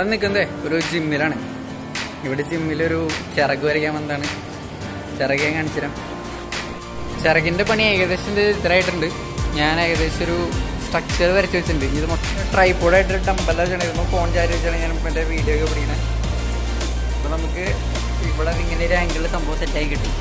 നിൽക്കുന്നതേ ഒരു ജിമ്മിലാണ് ഇവിടെ ജിമ്മിലൊരു ചിറക് വരയ്ക്കാൻ വന്നതാണ് ചിറക് ഞാൻ കാണിച്ചുതരാം ചിറകിന്റെ പണി ഏകദേശം ഇത് ഇത്രയായിട്ടുണ്ട് ഞാൻ ഏകദേശം ഒരു സ്ട്രക്ചർ വരച്ച് വെച്ചിട്ടുണ്ട് ഇത് മൊത്തം ട്രൈപ്പോഡായിട്ട് ഡമ്പല്ല ചെയ്യണത് ഫോൺ ചാരി വെച്ചാണ് ഞാൻ എൻ്റെ വീഡിയോ ഒക്കെ പിടിക്കണത് അപ്പോൾ നമുക്ക് ഇവിടെ ഇങ്ങനെ ഒരു ആംഗിളിൽ സംഭവം സെറ്റായി കിട്ടും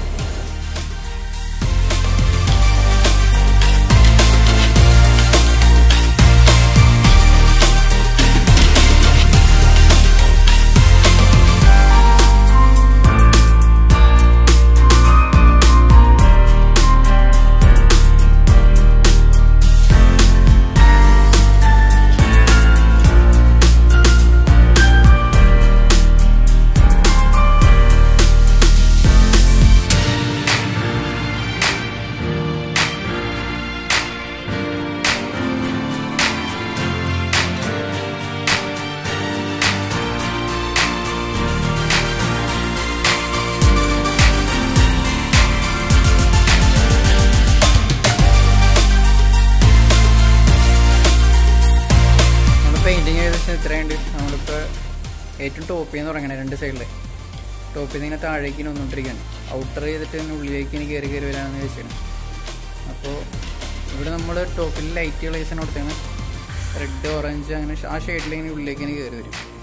നമ്മൾ പെയിൻറ്റിങ് ഏകദേശം ഇത്രയുണ്ട് നമ്മളിപ്പോൾ ഏറ്റവും ടോപ്പിൽ നിന്ന് തുടങ്ങണേ രണ്ട് സൈഡിൽ ടോപ്പിൽ നിന്ന് ഇങ്ങനെ താഴേക്ക് ഇങ്ങനെ വന്നുകൊണ്ടിരിക്കുകയാണ് ഔട്ടർ ചെയ്തിട്ട് ഇങ്ങനെ ഉള്ളിലേക്ക് ഇനി കയറി കയറി വരാമെന്ന് ചോദിച്ചാണ് അപ്പോൾ ഇവിടെ നമ്മൾ ടോപ്പിൽ ലൈറ്റ് കളേഴ്സാണ് കൊടുത്തത് റെഡ് ഓറഞ്ച് അങ്ങനെ ആ ഷെയ്ഡിൽ ഇങ്ങനെ ഉള്ളിലേക്ക് ഇങ്ങനെ കയറി വരും